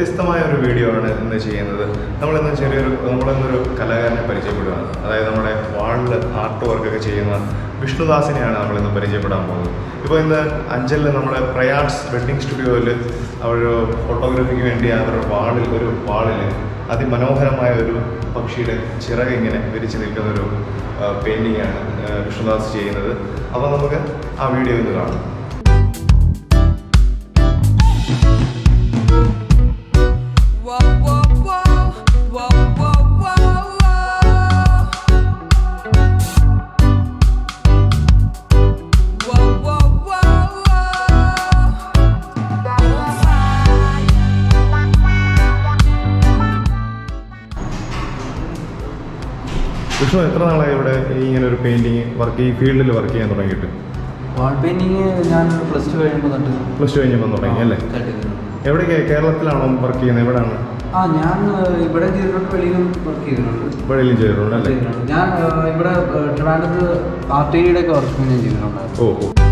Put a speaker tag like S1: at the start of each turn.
S1: വ്യത്യസ്തമായ ഒരു വീഡിയോ ആണ് ഇന്ന് ചെയ്യുന്നത് നമ്മളിന്ന് ചെറിയൊരു നമ്മളിന്നൊരു കലാകാരനെ പരിചയപ്പെടുകയാണ് അതായത് നമ്മുടെ വാളിൽ ആർട്ട് വർക്കൊക്കെ ചെയ്യുന്ന വിഷ്ണുദാസിനെയാണ് നമ്മളിന്ന് പരിചയപ്പെടാൻ പോകുന്നത് ഇപ്പോൾ ഇന്ന് അഞ്ചലിൽ നമ്മുടെ പ്രയാർട്സ് വെഡ്ഡിംഗ് സ്റ്റുഡിയോയിൽ അവർ ഫോട്ടോഗ്രാഫിക്ക് വേണ്ടി അവരുടെ വാളിൽ ഒരു വാളിൽ അതിമനോഹരമായ ഒരു പക്ഷിയുടെ ചിറക് ഇങ്ങനെ വിരിച്ച് നിൽക്കുന്ന ഒരു പെയിൻറ്റിംഗ് ആണ് ആ, വിഷ്ണുദാസ് ചെയ്യുന്നത് അപ്പോൾ നമുക്ക് ആ വീഡിയോ ഒന്ന് കാണാം
S2: Whoa, whoa, whoa, whoa, whoa, whoa, whoa. Whoa, whoa, whoa,
S1: Vishnu എത്ര നാളായി ഇവിടെ ഈ ഇങ്ങനെ ഒരു പെയിൻറ്റിങ് വർക്ക് ഈ ഫീൽഡിൽ വർക്ക് ചെയ്യാൻ തുടങ്ങിയിട്ട്
S3: വാൾ പെയിന്റിങ് ഞാൻ പ്ലസ് ടു കഴിയുമ്പോൾ തൊട്ട്
S1: പ്ലസ് ടു കഴിഞ്ഞപ്പോൾ തുടങ്ങി അല്ലേ
S3: start ചെയ്തിട്ടുണ്ട്.
S1: എവിടേക്ക് കേരളത്തിലാണോ വർക്ക് ചെയ്യുന്നത് എവിടെയാണ്
S3: ആ ഞാൻ ഏഹ്, ഇവിടെ ചെയ്തിട്ടുണ്ട് വെളിയിലും വർക്ക് ചെയ്തിട്ടുണ്ട്
S1: ഇവിടെയും ചെയ്തിട്ടുണ്ട് അല്ലേ
S3: ചെയ്തിട്ടുണ്ട്. ഞാൻ ഏഹ്, ഇവിടെ ഏഹ്, ട്രിവാൻഡ്രത്ത് ആർ ടി ഡിയുടെ ഒക്കെ വർക്ക് ഞാൻ ചെയ്തിട്ടുണ്ടായിരുന്നു
S1: ഓ ഓ